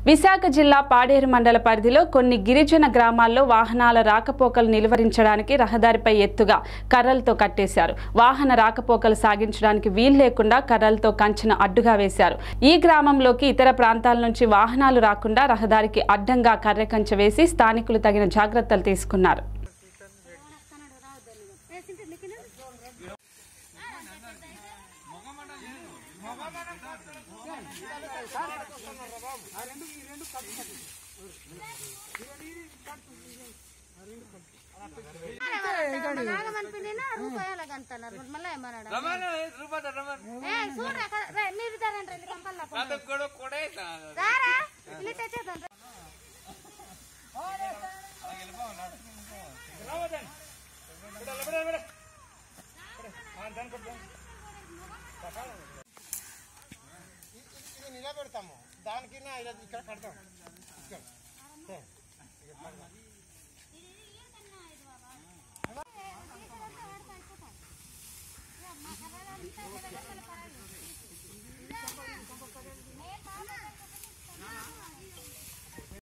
విశాఖ జిల్లా పాడేరు మండల పరిధిలో కొన్ని గిరిజన గ్రామాల్లో వాహనాల రాకపోకలు నిలువరించడానికి రహదారిపై ఎత్తుగా కర్రలతో కట్టేశారు వాహన రాకపోకలు సాగించడానికి వీలు లేకుండా కర్రలతో కంచెను అడ్డుగా వేశారు ఈ గ్రామంలోకి ఇతర ప్రాంతాల నుంచి వాహనాలు రాకుండా రహదారికి అడ్డంగా కర్రె కంచె వేసి స్థానికులు తగిన జాగ్రత్తలు తీసుకున్నారు నాగమనిపిండినా రూపాయలకు అంటున్నారు మళ్ళీ ఏమన్నాడు ఏ, చూడరా, అక్కడ, రే, మీరు ఇద్దరండి, రెండు కంపల్లో పోండి. రారా, ఇల్లు తెచ్చేద్దాం, రా. ఇది నిలబెడతాము దానికి ఇక్కడ కడతాం ఇక్కడ